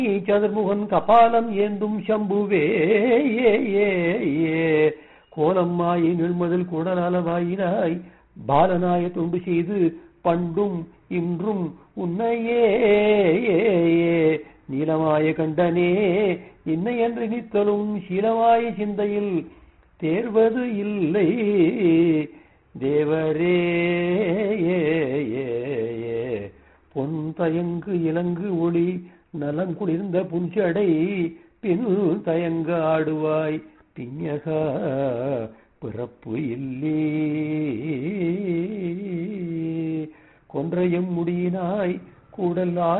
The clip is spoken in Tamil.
சதுர்முகன் கபாலம் ஏந்தும் சம்புவே ஏ ஏ ஏ கோலம் மாயை நிழ்மதில் குடலாலவாயினாய் பாலனாய தொண்டு செய்து பண்டும் இன்றும் உன்னையே ஏ, ஏ. நீலமாய கண்டனே இன்னை என்று நித்தலும் சீலமாய சிந்தையில் தேர்வது இல்லை தேவரே ஏ, ஏ, ஏ. பொன் தயங்கு இலங்கு ஒளி நலங்குளிர்ந்த புஞ்சடை பின் தயங்க ஆடுவாய் பிஞகா பிறப்பு இல்லே கொன்றையும் முடியினாய் கூடல்